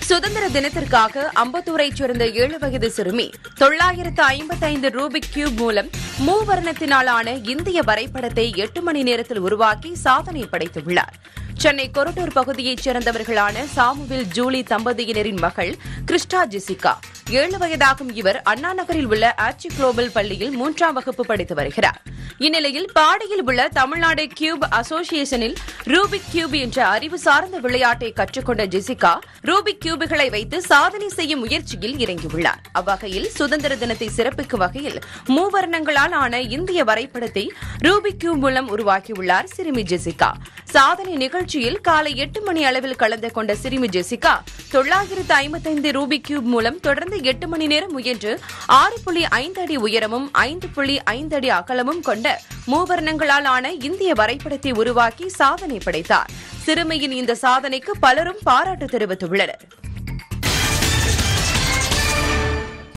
சுதந்திர தினத்திற்காக அம்பத்தூரைச் சேர்ந்த ஏழு வயது சிறுமி தொள்ளாயிரத்து ஐம்பத்தைந்து ரூபிக் கியூப் மூலம் மூவர்ணத்தினாலான இந்திய வரைபடத்தை எட்டு மணி நேரத்தில் உருவாக்கி சாதனை படைத்துள்ளார் சென்னை கொரட்டூர் பகுதியைச் சேர்ந்தவர்களான சாமுவில் ஜூலி தம்பதியினரின் மகள் கிறிஸ்டா ஜெசிகா ஏழு வயதாகும் இவர் அண்ணா நகரில் உள்ள ஆச்சி குளோபல் பள்ளியில் மூன்றாம் வகுப்பு படித்து வருகிறார் இந்நிலையில் பாடியில் உள்ள தமிழ்நாடு கியூப் அசோசியேஷனில் ரூபிக் கியூப் என்ற அறிவு சார்ந்த விளையாட்டை கற்றுக்கொண்ட ஜெசிகா ரூபிக் கியூபுகளை வைத்து சாதனை செய்யும் முயற்சியில் இறங்கியுள்ளார் அவ்வகையில் சுதந்திர தினத்தை சிறப்பிக்கும் வகையில் மூவர்ணங்களால் ஆன இந்திய வரைபடத்தை ரூபிக் கியூப் மூலம் உருவாக்கியுள்ளார் சிறுமி ஜெசிகா சாதனை நிகழ்ச்சியில் காலை எட்டு மணி அளவில் கலந்து கொண்ட சிறுமி ஜெசிகா தொள்ளாயிரத்து ஐம்பத்தைந்து ரூபிக் கியூப் மூலம் தொடர்ந்து எட்டு மணி நேரம் முயன்று ஆறு புள்ளி ஐந்து அடி உயரமும் ஐந்து புள்ளி ஐந்து அடி அகலமும் கொண்ட மூவர்ணங்களால் ஆன இந்திய வரைபடத்தை உருவாக்கி சாதனை படைத்தார் சிறுமியின் இந்த சாதனைக்கு பலரும் பாராட்டு தெரிவித்துள்ளனர்